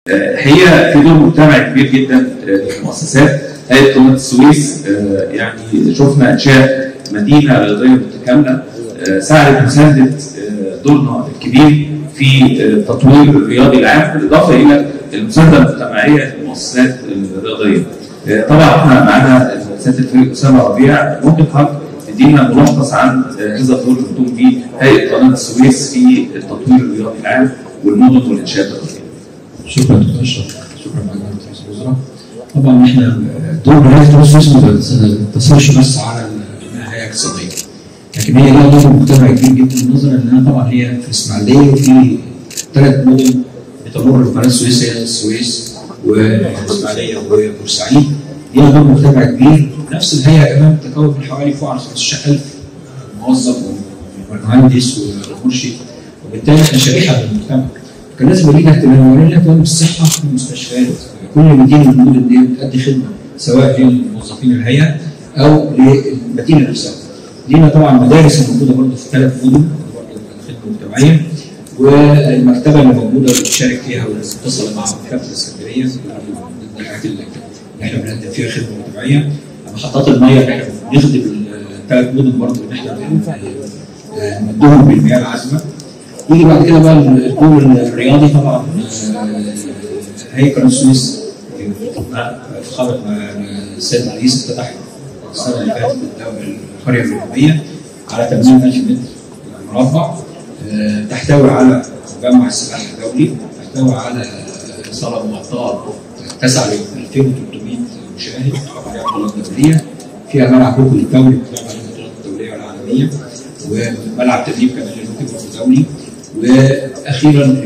هي في دور مجتمعي كبير جدا في المؤسسات هيئه قناه السويس يعني شفنا انشاء مدينه رياضيه متكامله ساعدت مسانده دورنا الكبير في تطوير الرياضي العام بالاضافه الى المسانده المجتمعيه للمؤسسات الرياضيه. طبعا احنا معانا سياده الفريق اسامه ربيع ممكن حضرتك تدينا ملخص عن هذا الدور اللي بتقوم به هيئه قناه السويس في التطوير الرياضي العام والمدن والانشاءات الرياضيه. شكرا دكتور اشرف شكرا معالي رئيس الوزراء طبعا احنا دور رئاسه السويس ما تقتصرش بس على انها هيئه اقتصاديه لكن هي لها دور مجتمعي كبير جدا نظرا انها طبعا هي في اسماعيليه وفي ثلاث مدن بتمر في قناه السويس هي السويس والاسماعيليه وبورسعيد ليها دور مجتمعي كبير نفس الهيئه كمان تتكون من حوالي فوق على 15000 موظف ومهندس ومرشد وبالتالي احنا شريحه من المجتمع كان لازم يبقى ليها اهتمام وليها اهتمام بالصحه في المستشفيات كل مدينه من المدن دي بتأدي خدمه سواء لموظفين الهيئه او للمدينه نفسها. لينا طبعا مدارس موجوده برضه في ثلاث مدن خدمه مجتمعيه والمكتبه اللي موجوده بتشارك فيها ومتصله مع مكتبه الاسكندريه من الحاجات اللي احنا بنقدم فيها خدمه مجتمعيه محطات الميه اللي احنا بنخدم الثلاث مدن برضه اللي احنا بندوهم بالمياه العذبه يجي بعد كده بقى الدور الرياضي طبعا هيئه قناه السويس فخامه السيد الرئيس افتتح السنه اللي فاتت القريه الرياضيه على 80000 متر مربع تحتوي على مجمع السباحه الدولي تحتوي على صاله مغطاه تسع ل 2300 مشاهد عليها بطولات دوليه فيها ملعب ركن الدولي بتلعب عليه البطولات الدوليه والعالميه وملعب تدريب كمان للركن الدولي واخيرا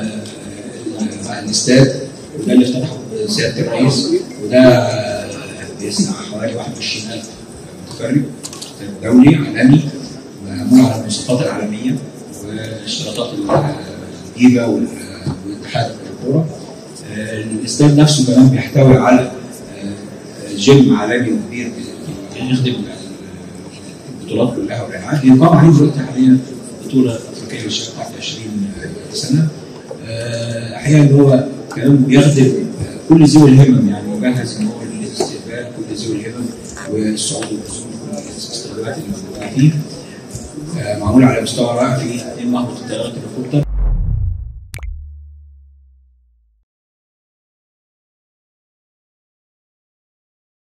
الاستاد وده اللي افتتحه سياده الرئيس وده بيسع حوالي 21000 متفرج دولي عالمي معمول على المواصفات العالميه واشتراطات الجيبه والاتحاد الكوره الاستاد نفسه كمان بيحتوي على جيم عالمي كبير يخدم البطولات كلها والالعاب يقام عليه دلوقتي حاليا بطوله افريقيه للشباب تحت 20 سنه احيانا ان هو كمان بيخدم كل ذوي الهمم يعني مجهز ان هو للاستقبال كل ذوي الهمم والصعود والنزول كل الاستخدامات اللي موجوده فيه معمول على مستوى رائع في اثنين مهبط الطيارات الهليكوبتر